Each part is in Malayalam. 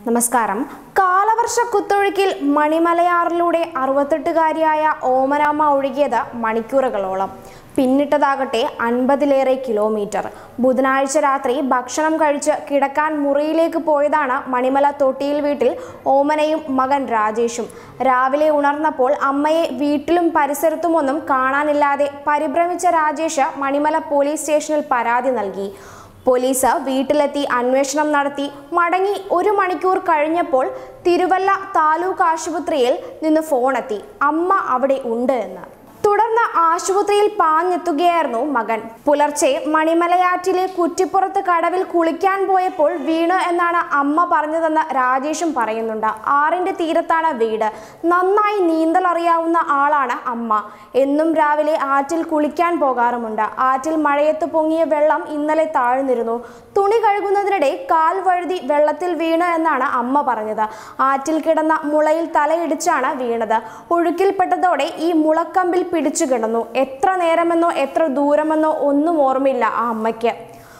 നമസ്കാരം കാലവർഷ കുത്തൊഴുക്കിൽ മണിമലയാറിലൂടെ അറുപത്തെട്ടുകാരിയായ ഓമനാമ്മ ഒഴുകിയത് മണിക്കൂറുകളോളം പിന്നിട്ടതാകട്ടെ അൻപതിലേറെ കിലോമീറ്റർ ബുധനാഴ്ച രാത്രി ഭക്ഷണം കഴിച്ച് കിടക്കാൻ മുറിയിലേക്ക് പോയതാണ് മണിമല തൊട്ടിയിൽ വീട്ടിൽ ഓമനയും മകൻ രാജേഷും രാവിലെ ഉണർന്നപ്പോൾ അമ്മയെ വീട്ടിലും പരിസരത്തുമൊന്നും കാണാനില്ലാതെ പരിഭ്രമിച്ച രാജേഷ് മണിമല പോലീസ് സ്റ്റേഷനിൽ പരാതി നൽകി പോലീസ് വീട്ടിലെത്തി അന്വേഷണം നടത്തി മടങ്ങി ഒരു മണിക്കൂർ കഴിഞ്ഞപ്പോൾ തിരുവല്ല താലൂക്ക് ആശുപത്രിയിൽ നിന്ന് ഫോണെത്തി അമ്മ അവിടെ ഉണ്ട് എന്ന് തുടർന്ന് ആശുപത്രിയിൽ പാഞ്ഞെത്തുകയായിരുന്നു മകൻ പുലർച്ചെ മണിമലയാറ്റിലെ കുറ്റിപ്പുറത്ത് കടവിൽ കുളിക്കാൻ പോയപ്പോൾ വീണ് എന്നാണ് അമ്മ പറഞ്ഞതെന്ന് രാജേഷും പറയുന്നുണ്ട് ആറിന്റെ തീരത്താണ് വീട് നന്നായി നീന്തൽ അറിയാവുന്ന ആളാണ് അമ്മ എന്നും രാവിലെ ആറ്റിൽ കുളിക്കാൻ പോകാറുമുണ്ട് ആറ്റിൽ മഴയത്ത് പൊങ്ങിയ വെള്ളം ഇന്നലെ താഴ്ന്നിരുന്നു തുണി കഴുകുന്നതിനിടെ കാൽ വഴുതി വെള്ളത്തിൽ വീണ് എന്നാണ് അമ്മ പറഞ്ഞത് ആറ്റിൽ കിടന്ന മുളയിൽ തലയിടിച്ചാണ് വീണത് ഒഴുക്കിൽപ്പെട്ടതോടെ ഈ മുളക്കമ്പിൽ പിടിച്ചു കിടന്നു എത്ര നേരമെന്നോ എത്ര ദൂരമെന്നോ ഒന്നും ഓർമ്മയില്ല ആ അമ്മയ്ക്ക്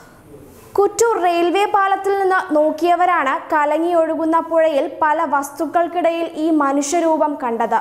കുറ്റൂർ റെയിൽവേ പാലത്തിൽ നിന്ന് നോക്കിയവരാണ് കലങ്ങി ഒഴുകുന്ന പുഴയിൽ പല വസ്തുക്കൾക്കിടയിൽ ഈ മനുഷ്യരൂപം കണ്ടത്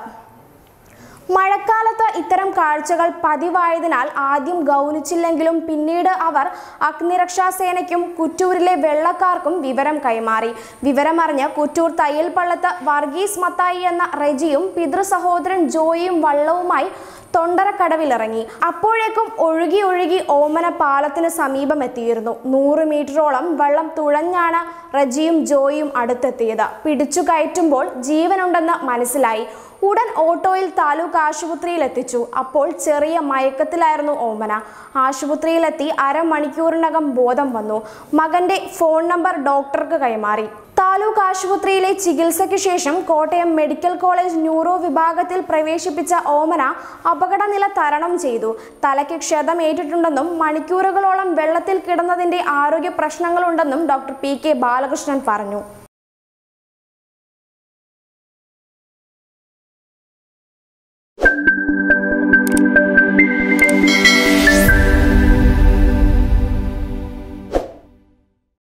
മഴക്കാലത്ത് ഇത്തരം കാഴ്ചകൾ പതിവായതിനാൽ ആദ്യം ഗൗനിച്ചില്ലെങ്കിലും പിന്നീട് അവർ അഗ്നിരക്ഷാസേനയ്ക്കും കുറ്റൂരിലെ വെള്ളക്കാർക്കും വിവരം കൈമാറി വിവരമറിഞ്ഞ് കുറ്റൂർ തയ്യൽ പള്ളത്ത് വർഗീസ് മത്തായി എന്ന റെജിയും പിതൃ സഹോദരൻ ജോയിയും വള്ളവുമായി തൊണ്ടരക്കടവിലിറങ്ങി അപ്പോഴേക്കും ഒഴുകി ഒഴുകി ഓമന പാലത്തിന് സമീപം എത്തിയിരുന്നു നൂറ് മീറ്ററോളം വെള്ളം തുഴഞ്ഞാണ് റജിയും ജോയിയും അടുത്തെത്തിയത് പിടിച്ചു കയറ്റുമ്പോൾ ജീവനുണ്ടെന്ന് മനസ്സിലായി ഉടൻ ഓട്ടോയിൽ താലൂക്ക് ആശുപത്രിയിൽ എത്തിച്ചു അപ്പോൾ ചെറിയ മയക്കത്തിലായിരുന്നു ഓമന ആശുപത്രിയിലെത്തി അരമണിക്കൂറിനകം ബോധം വന്നു മകന്റെ ഫോൺ നമ്പർ ഡോക്ടർക്ക് കൈമാറി താലൂക്ക് ആശുപത്രിയിലെ ചികിത്സയ്ക്ക് ശേഷം കോട്ടയം മെഡിക്കൽ കോളേജ് ന്യൂറോ വിഭാഗത്തിൽ പ്രവേശിപ്പിച്ച ഓമന അപകടനില തരണം ചെയ്തു തലയ്ക്ക് ക്ഷതമേറ്റിട്ടുണ്ടെന്നും മണിക്കൂറുകളോളം വെള്ളത്തിൽ കിടന്നതിന്റെ ആരോഗ്യ പ്രശ്നങ്ങളുണ്ടെന്നും ഡോക്ടർ പി കെ ബാലകൃഷ്ണൻ പറഞ്ഞു